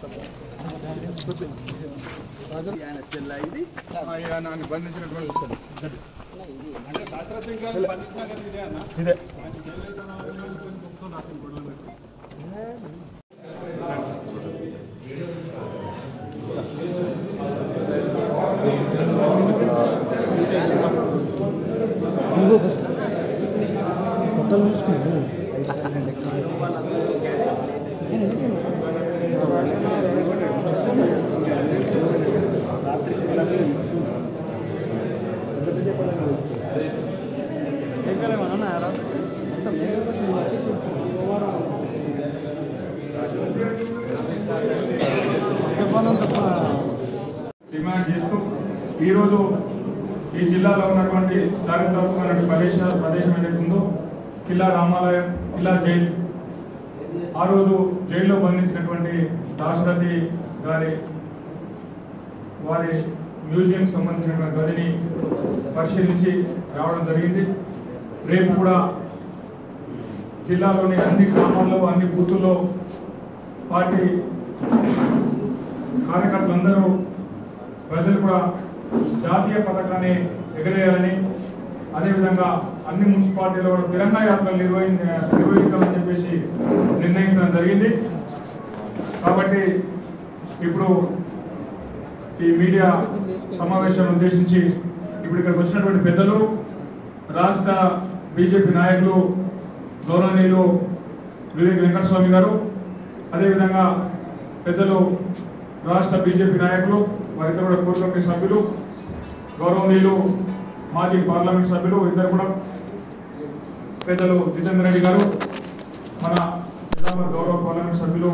ఆయన బంధించినటువంటి అంటే శాస్త్రజ్ఞ బంధించిన ఇదే అన్న ఇదే ఇంకో ఫస్ట్ హోటల్ డిమాండ్ చేస్తూ ఈరోజు ఈ జిల్లాలో ఉన్నటువంటి చారిత్రాత్మకమైన ప్రదేశ ప్రదేశం ఏదైతే ఉందో కిల్లా రామాలయం కిల్లా జైల్ ఆ రోజు జైల్లో బంధించినటువంటి దాశరథి గారి వారి మ్యూజియం సంబంధించినటువంటి గదిని పరిశీలించి రావడం జరిగింది రేపు కూడా జిల్లాలోని అన్ని గ్రామాల్లో అన్ని బూతుల్లో పార్టీ కార్యకర్తలందరూ ప్రజలు కూడా జాతీయ పథకాన్ని ఎగరేయాలని అదేవిధంగా అన్ని మున్సిపాలిటీలో కూడా తిరంగా యాత్రలు నిర్వహి నిర్వహించాలని చెప్పేసి నిర్ణయించడం జరిగింది కాబట్టి ఇప్పుడు ఈ మీడియా సమావేశాన్ని ఉద్దేశించి ఇప్పుడు ఇక్కడికి వచ్చినటువంటి పెద్దలు రాష్ట్ర బీజేపీ నాయకులు గౌరవనీయులు వివేక్ వెంకటస్వామి గారు అదేవిధంగా పెద్దలు రాష్ట్ర బీజేపీ నాయకులు వారిద్దరు కూడా కోర్ కమిటీ సభ్యులు గౌరవనీయులు మాజీ పార్లమెంట్ సభ్యులు ఇద్దరు కూడా పెద్దలు జితేందర్ రెడ్డి గారు మన నిజామాబాద్ గౌరవ పార్లమెంట్ సభ్యులు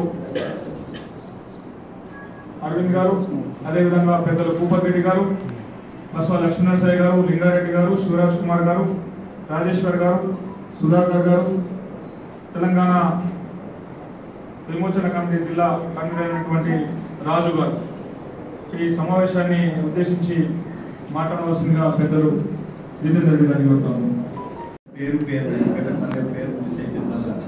అరవింద్ గారు అదేవిధంగా పెద్దలు భూపత్ రెడ్డి గారు బసవ లక్ష్మీనరసాయి గారు లింగారెడ్డి గారు శివరాజ్ కుమార్ గారు రాజేశ్వర్ గారు సుధాకర్ గారు తెలంగాణ విమోచన కమిటీ జిల్లా కన్వీనర్ అయినటువంటి రాజు గారు ఈ సమావేశాన్ని ఉద్దేశించి మాట్లాడవలసిందిగా పెద్దలు జితేందర్ రెడ్డి గారిని కోరుతాను పేరు పేరు పెట్టమనే పేరు పూసేది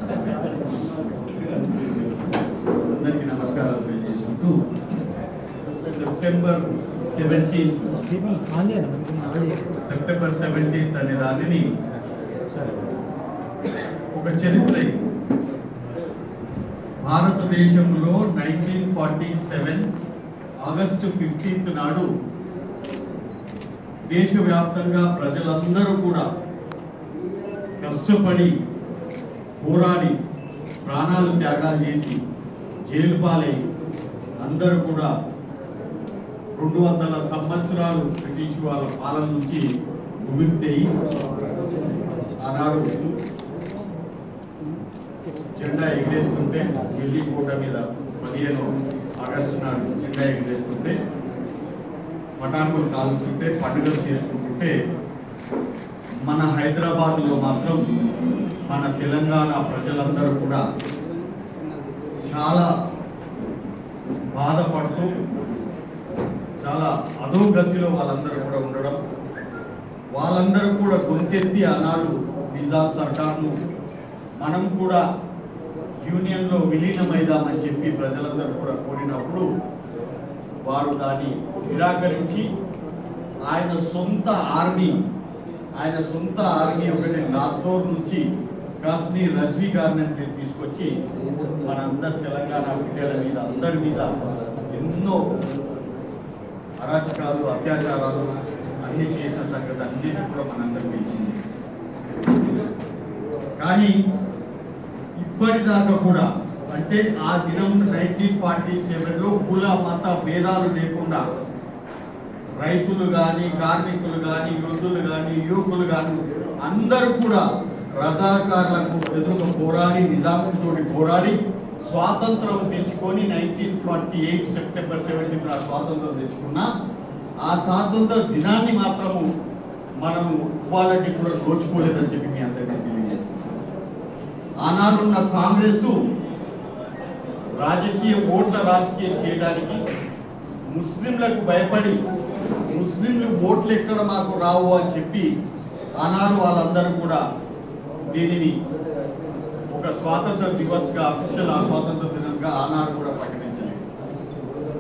అందరికీ నమస్కారాలు తెలియజేసుకుంటూ సెప్టెంబర్ సెవెంటీన్త్ సెప్టెంబర్ సెవెంటీన్త్ అనే దానిని ఒక చరిత్ర ఇది. భారతదేశంలో nineteen forty seven August fifteenth నాడు దేశవ్యాప్తంగా ప్రజలందరూ కూడా కష్టపడి పోరాడి ప్రాణాలు త్యాగాలు చేసి జైలు పాలై అందరూ కూడా రెండు వందల సంవత్సరాలు బ్రిటిష్ వాళ్ళ పాలన నుంచి విముక్తి అయి ఆనాడు జెండా ఎగిరేస్తుంటే ఢిల్లీ కోట మీద పదిహేను ఆగస్టు నాడు జెండా ఎగిరేస్తుంటే పటాకులు కాలుస్తుంటే పండుగలు చేసుకుంటుంటే మన హైదరాబాద్లో మాత్రం మన తెలంగాణ ప్రజలందరూ కూడా చాలా బాధపడుతూ చాలా అధోగతిలో వాళ్ళందరూ కూడా ఉండడం వాళ్ళందరూ కూడా గొంతెత్తి ఆనాడు నిజాం సర్కార్ను మనం కూడా యూనియన్లో విలీనమైదామని చెప్పి ప్రజలందరూ కూడా కోరినప్పుడు వారు దాన్ని నిరాకరించి ఆయన సొంత ఆర్మీ ఆయన సొంత ఆర్మీ ఒకటి లాతూర్ నుంచి కాశ్మీర్ రజ్వీ గారిని తీ- తీసుకొచ్చి మనందరి తెలంగాణ బిడ్డల మీద అందరి మీద ఎన్నో అరాచకాలు అత్యాచారాలు అన్ని చేసిన సంగతి అన్నిటి కూడా మనందరికి తెలిసింది కానీ ఇప్పటిదాకా కూడా అంటే ఆ దినం నైన్టీన్ ఫార్టీ సెవెన్లో కుల మత భేదాలు లేకుండా రైతులు కానీ కార్మికులు కానీ వృద్ధులు కానీ యువకులు కానీ అందరూ కూడా రజాకారులకు ఎదురుగా పోరాడి నిజాముతోటి పోరాడి స్వాతంత్రం తెచ్చుకొని nineteen forty eight September seventeen ఆ స్వాతంత్రం తెచ్చుకున్నా ఆ స్వాతంత్ర దినాన్ని మాత్రము మనము ఇవ్వాలంటే కూడా దోచుకోలేదని చెప్పి మీ అందరికీ తెలియజేస్తున్నాను ఆనాడున్న కాంగ్రెస్ రాజకీయ ఓట్ల రాజకీయం చేయడానికి ముస్లింలకు భయపడి ముస్లింలు ఓట్లు ఎక్కడ మాకు రావు అని చెప్పి ఆనాడు వాళ్ళందరూ కూడా దీనిని ఒక స్వాతంత్ర దివస్గా అఫీషియల్ ఆ స్వాతంత్ర దినంగా ఆనాడు కూడా ప్రకటించలేదు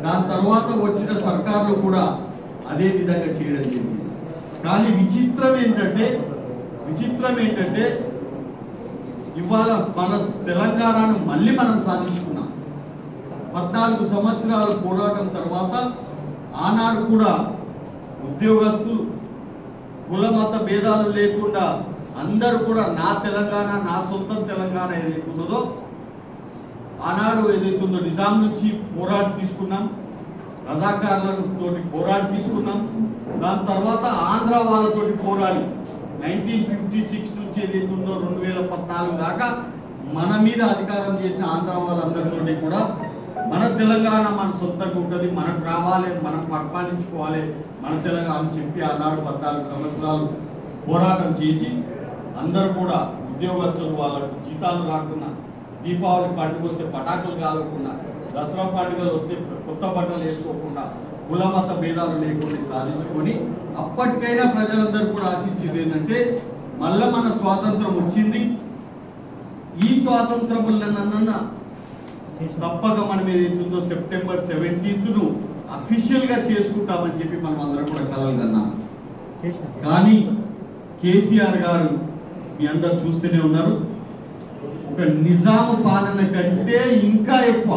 దాని తర్వాత వచ్చిన సర్కార్లు కూడా అదే విధంగా చేయడం జరిగింది కానీ విచిత్రం ఏంటంటే విచిత్రం ఏంటంటే ఇవాళ మన తెలంగాణను మళ్ళీ మనం సాధించుకున్నాం పద్నాలుగు సంవత్సరాల పోరాటం తర్వాత ఆనాడు కూడా ఉద్యోగస్తులు కుల మత భేదాలు లేకుండా అందరూ కూడా నా తెలంగాణ నా సొంత తెలంగాణ ఏదైతే ఉన్నదో ఆనాడు ఏదైతే ఉందో నిజాం నుంచి పోరాడి తీసుకున్నాం రజాకారులతో పోరాడి తీసుకున్నాం దాని తర్వాత ఆంధ్ర వాళ్ళతోటి పోరాడి నైన్టీన్ ఫిఫ్టీ సిక్స్ నుంచి ఏదైతే ఉందో రెండు వేల పద్నాలుగు దాకా మన మీద అధికారం చేసిన ఆంధ్ర వాళ్ళందరితోటి కూడా మన తెలంగాణ మన సొంతంగా ఉంటుంది మనకు రావాలి మనం పరిపాలించుకోవాలి మన తెలంగాణ అని చెప్పి ఆనాడు పద్నాలుగు సంవత్సరాలు పోరాటం చేసి అందరూ కూడా ఉద్యోగస్తులు వాళ్ళకు జీతాలు రాకుండా దీపావళి పండుగ వస్తే పటాకులు కాలకుండా దసరా పండుగలు వస్తే కొత్త బట్టలు వేసుకోకుండా కుల మత భేదాలు లేకుండా సాధించుకొని అప్పటికైనా ప్రజలందరూ కూడా ఆశించేది ఏంటంటే మళ్ళా మన స్వాతంత్రం వచ్చింది ఈ స్వాతంత్రములనన్న తప్పక మనం ఏదైతుందో సెప్టెంబర్ సెవెంటీన్త్ ను అఫీషియల్ గా చేసుకుంటామని చెప్పి మనం అందరం కూడా కలగన్నాం చేసిన కానీ కేసీఆర్ గారు మీ అందరు చూస్తూనే ఉన్నారు ఒక నిజాము పాలన కంటే ఇంకా ఎక్కువ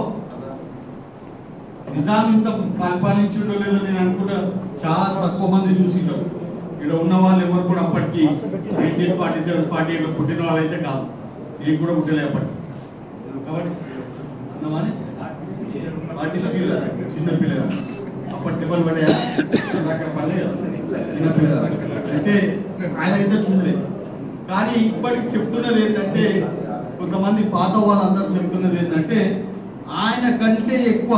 నిజాం ఇంత పరిపాలించుండో లేదో నేను అనుకుంటా చాలా తక్కువ మంది చూసింటారు ఇక్కడ ఉన్న వాళ్ళు ఎవరు కూడా అప్పటికి nineteen forty seven forty eight పుట్టిన వాళ్ళు అయితే కాదు నేను కూడా పుట్టలే అప్పటికి కాబట్టి ఉన్నామని? ఫార్టీ ఫీల్ చిన్న పిల్లలు అప్పటి దెబ్బలు పడ్డాయా అక్కడ పడలేదు చిన్న పిల్లలు అంటే ఆయన అయితే చూడలేదు కానీ ఇప్పటికి చెప్తున్నది ఏంటంటే కొంతమంది పాత వాళ్ళందరూ చెప్తున్నది ఏంటంటే ఆయన కంటే ఎక్కువ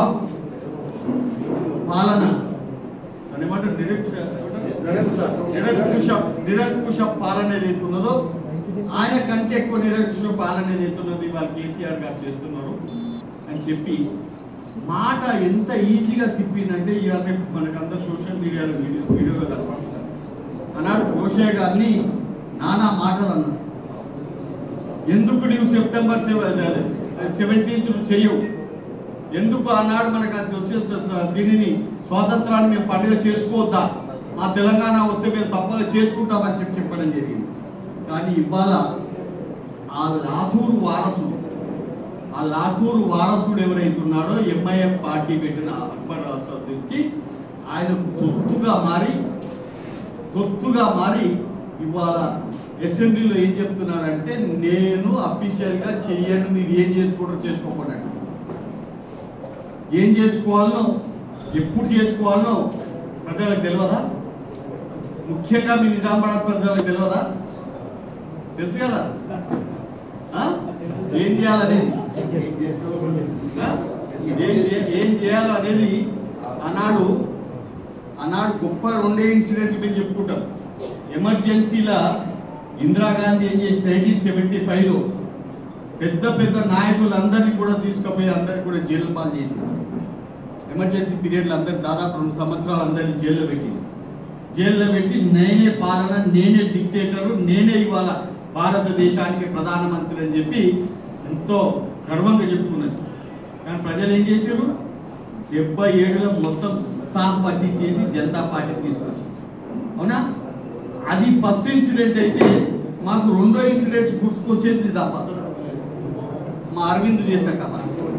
పాలన దాన్ని ఏమంటారు నిరక్ష- నిరంకుశ నిరంకుశ పాలన ఏదైతే ఉన్నదో ఆయన కంటే ఎక్కువ నిరంకుశ పాలన ఏదైతే ఉన్నది వాళ్ళు కేసీఆర్ గారు చేస్తున్నారు అని చెప్పి మాట ఎంత ఈజీగా తిప్పిందంటే ఇవన్నీ మనకంతా సోషల్ మీడియాలో వీడియో వీడియోలో కనపడుతుంది ఆనాడు రోషయ్య గారిని నానా మాటలు అన్నాడు ఎందుకు నీవు సెప్టెంబర్ సెవెంటీన్త్ చెయ్యవు ఎందుకు ఆనాడు మనకు అది వచ్చిన త- దీనిని స్వాతంత్రాన్ని మేము పండుగ చేసుకోవద్దా మా తెలంగాణ వస్తే మేము తప్పక చేసుకుంటామని చెప్పి చెప్పడం జరిగింది కానీ ఇవాళ ఆ లాతూరు వారసుడు ఆ లాతూరు వారసుడు ఎవరైతే ఉన్నాడో ఎంఐఎం పార్టీ పెట్టిన అక్బర్ అసదుద్దీన్కి ఆయనకు తొత్తుగా మారి తొత్తుగా మారి ఇవాళ అసెంబ్లీలో ఏం చెప్తున్నాడంటే నేను అఫీషియల్ గా చెయ్యను మీరు ఏం చేసుకోవడం చేసుకోకుండా ఏం చేసుకోవాలనో ఎప్పుడు చేసుకోవాలనో ప్రజలకు తెలియదా ముఖ్యంగా మీ నిజామాబాద్ ప్రజలకు తెలియదా తెలుసు కదా ఆ? ఏం చేయాలనేది ఆ? ఏం చే- ఏం చేయాలో అనేది ఆనాడు ఆనాడు గొప్ప రెండే ఇన్సిడెంట్లు మేము చెప్పుకుంటాం ఎమర్జెన్సీలా ఇందిరాగాంధీ ఏం చేసి నైన్టీన్ సెవెంటీ ఫైవ్లో పెద్ద పెద్ద నాయకులందరినీ కూడా తీసుకుపోయి అందరినీ కూడా జైలు పాలు చేసింది ఎమర్జెన్సీ పీరియడ్లో అందరు దాదాపు రెండు సంవత్సరాలు అందరినీ జైల్లో పెట్టింది జైల్లో పెట్టి నేనే పాలన నేనే డిక్టేటరు నేనే ఇవాళ భారతదేశానికి ప్రధానమంత్రి అని చెప్పి ఎంతో గర్వంగా చెప్పుకున్నది కానీ ప్రజలు ఏం చేశారు డెబ్బై ఏడులో మొత్తం సాఫ్ పట్టి చేసి జనతా పార్టీ తీసుకొచ్చింది అవునా అది ఫస్ట్ ఇన్సిడెంట్ అయితే మాకు రెండో ఇన్సిడెంట్స్ గుర్తుకొచ్చేది తప్ప మా అరవింద్ చేసిన కథ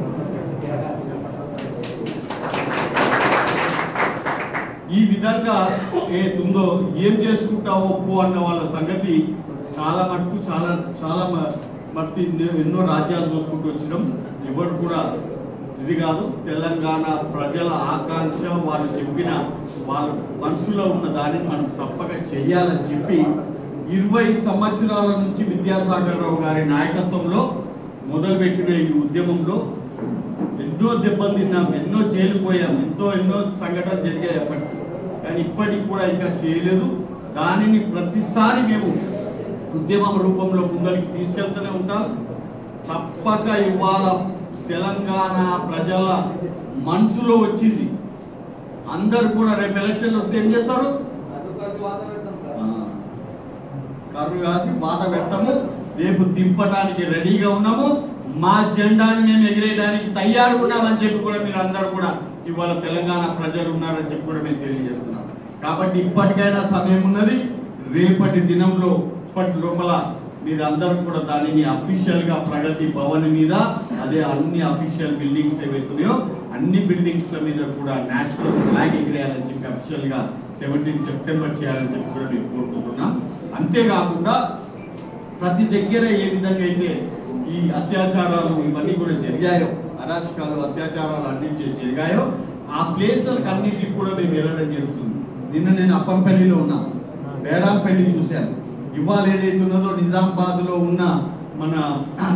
ఈ విధంగా ఏతుందో ఏం చేసుకుంటావో పో అన్న వాళ్ళ సంగతి చాలా మటుకు చాలా చాలా మ- మట్టి ఎన్నో రాజ్యాలు చూసుకుంటూ వచ్చినాం ఎవరు కూడా ఇది కాదు తెలంగాణ ప్రజల ఆకాంక్ష వాళ్ళు చెప్పిన వాళ్ళ మనసులో ఉన్న దానిని మనం తప్పక చెయ్యాలని చెప్పి ఇరవై సంవత్సరాల నుంచి విద్యాసాగర్ రావు గారి నాయకత్వంలో మొదలుపెట్టిన ఈ ఉద్యమంలో ఎన్నో దెబ్బలు తిన్నాం ఎన్నో జైలు పోయాం ఎంతో ఎన్నో సంఘటనలు జరిగాయి అప్పటికి కానీ ఇప్పటికి కూడా ఇంకా చేయలేదు దానిని ప్రతిసారి మేము ఉద్యమం రూపంలో ముందరికి తీసుకెళ్తూనే ఉంటాం తప్పక ఇవాళ తెలంగాణ ప్రజల మనసులో వచ్చింది అందరు కూడా రేపు ఎలక్షన్లు వస్తే ఏం చేస్తారు ఆ, కర్రు కాసి బాధ పెడతాము రేపు దింపడానికి రెడీగా ఉన్నాము మా జెండాని మేము ఎగిరేయడానికి తయారు ఉన్నామని చెప్పి కూడా మీరు అందరూ కూడా ఇవాళ తెలంగాణ ప్రజలు ఉన్నారని చెప్పి కూడా మేము తెలియజేస్తున్నాం కాబట్టి ఇప్పటికైనా సమయం ఉన్నది రేపటి దినంలో ఇప్పటి లోపల మీరు అందరూ కూడా దానిని అఫీషియల్ గా ప్రగతి భవన్ మీద అదే అన్ని అఫీషియల్ బిల్డింగ్స్ ఏవైతున్నాయో అన్ని బిల్డింగ్స్ మీద కూడా నేషనల్ ఫ్లాగ్ ఎగిరేయాలని చెప్పి అఫీషియల్ గా సెవెంటీన్ సెప్టెంబర్ చేయాలని చెప్పి కూడా మేము కోరుకుంటున్నాం అంతేకాకుండా ప్రతి దగ్గర ఏ విధంగా అయితే ఈ అత్యాచారాలు ఇవన్నీ కూడా జరిగాయో అరాచకాలు అత్యాచారాలు అన్నింటి జరిగాయో ఆ ప్లేస్లకు అన్నింటికి కూడా మేము వెళ్ళడం జరుగుతుంది నిన్న నేను అప్పంపల్లిలో ఉన్నా బేరాంపల్లి చూశాను ఇవాళ ఏదైతే ఉన్నదో నిజామాబాద్ లో ఉన్న మన ఆ,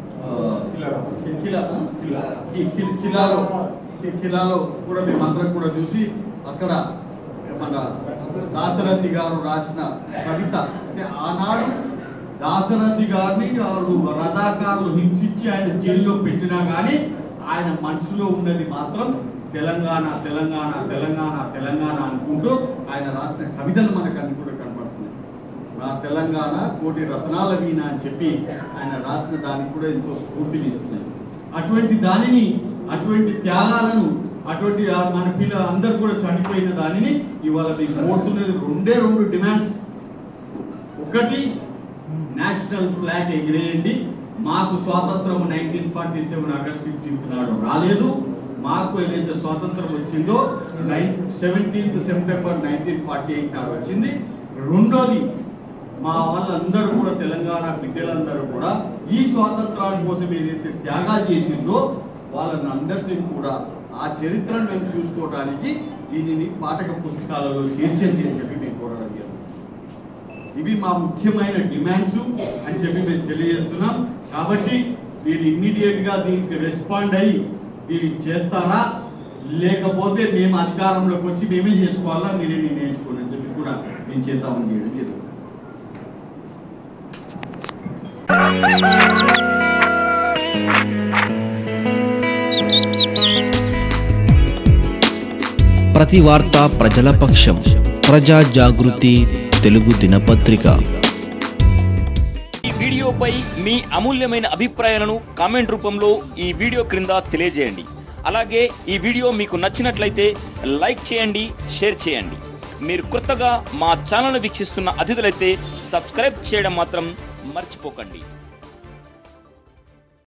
కిలా- కి- కి- కిలాలో కి- కిలాలో కూడా మేమందరం కూడా చూసి అక్కడ మన దాశరథి గారు రాసిన కవిత అంటే ఆనాడు దాశరథి గారిని వాళ్ళు రజాకారులు హింసించి ఆయన జైల్లో పెట్టినా కానీ ఆయన మనసులో ఉన్నది మాత్రం తెలంగాణ తెలంగాణ తెలంగాణ తెలంగాణ అనుకుంటూ ఆయన రాసిన కవితలు మనకు అన్ని కూడా కనపడుతున్నాయి నా తెలంగాణ కోటి రత్నాల వీణ అని చెప్పి ఆయన రాసిన దానికి కూడా ఎంతో స్ఫూర్తినిస్తున్నాయి అటువంటి దానిని అటువంటి త్యాగాలను అటువంటి ఆ మన పిల్ల అందరు కూడా చనిపోయిన దానిని ఇవాళ మీకు కోరుతున్నది రెండే రెండు డిమాండ్స్ ఒకటి నేషనల్ ఫ్లాగ్ ఎగిరేయండి మాకు స్వాతంత్రం nineteen forty seven August fifteenth నాడు రాలేదు మాకు ఏదైతే స్వాతంత్రం వచ్చిందో nine seventeenth September nineteen forty eight నాడు వచ్చింది రెండోది మా వాళ్ళందరూ కూడా తెలంగాణ బిడ్డలందరూ కూడా ఈ స్వాతంత్రాల కోసం ఏదైతే త్యాగాలు చేసిందో వాళ్ళని అందరినీ కూడా ఆ చరిత్రను మేము చూసుకోవడానికి దీనిని పాఠక పుస్తకాలలో చేర్చండి అని చెప్పి మేము కోరడం జరిగింది ఇవి మా ముఖ్యమైన డిమాండ్స్ అని చెప్పి మేము తెలియజేస్తున్నాం కాబట్టి మీరు ఇమ్మీడియట్ గా దీనికి రెస్పాండ్ అయ్యి దీన్ని చేస్తారా లేకపోతే మేము అధికారంలోకి వచ్చి మేమే చేసుకోవాలా మీరే నిర్ణయించుకోండి అని చెప్పి కూడా మేము చేద్దామని చేయడం జరుగుతుంది ప్రతి వార్త ప్రజల పక్షం ప్రజా జాగృతి తెలుగు దినపత్రిక ఈ వీడియోపై మీ అమూల్యమైన అభిప్రాయాలను కామెంట్ రూపంలో ఈ వీడియో క్రింద తెలియజేయండి అలాగే ఈ వీడియో మీకు నచ్చినట్లయితే లైక్ చేయండి షేర్ చేయండి మీరు కొత్తగా మా ఛానల్ వీక్షిస్తున్న అతిథులైతే సబ్స్క్రైబ్ చేయడం మాత్రం మర్చిపోకండి